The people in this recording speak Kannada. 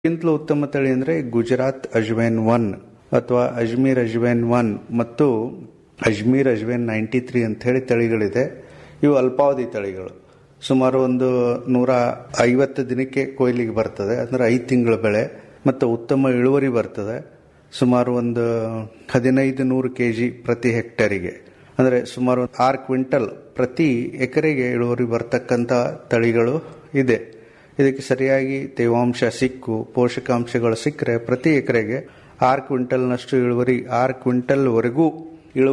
ಗಿಂತಲೂ ಉತ್ತಮ ತಳಿ ಅಂದರೆ ಗುಜರಾತ್ ಅಜ್ವೇನ್ ಒನ್ ಅಥವಾ ಅಜ್ಮೀರ್ ಅಜ್ವೇನ್ ಒನ್ ಮತ್ತು ಅಜ್ಮೀರ್ ಅಜ್ವೇನ್ ನೈಂಟಿ ತ್ರೀ ಅಂತ ಹೇಳಿ ತಳಿಗಳಿದೆ ಇವು ಅಲ್ಪಾವಧಿ ತಳಿಗಳು ಸುಮಾರು ಒಂದು ನೂರ ಐವತ್ತು ದಿನಕ್ಕೆ ಕೊಯ್ಲಿಗೆ ಬರ್ತದೆ ಅಂದ್ರೆ ಐದು ತಿಂಗಳ ಬೆಳೆ ಮತ್ತು ಉತ್ತಮ ಇಳುವರಿ ಬರ್ತದೆ ಸುಮಾರು ಒಂದು ಹದಿನೈದು ನೂರು ಕೆ ಜಿ ಪ್ರತಿ ಹೆಕ್ಟೇರಿಗೆ ಅಂದರೆ ಸುಮಾರು ಆರು ಕ್ವಿಂಟಲ್ ಪ್ರತಿ ಎಕರೆಗೆ ಇಳುವರಿ ಬರ್ತಕ್ಕಂಥ ತಳಿಗಳು ಇದೆ ಇದಕ್ಕೆ ಸರಿಯಾಗಿ ತೇವಾಂಶ ಸಿಕ್ಕು ಪೋಷಕಾಂಶಗಳು ಸಿಕ್ಕರೆ ಪ್ರತಿ ಎಕರೆಗೆ ಆರು ಕ್ವಿಂಟಲ್ನಷ್ಟು ಇಳುವರಿ ಆರು ಕ್ವಿಂಟಲ್ವರೆಗೂ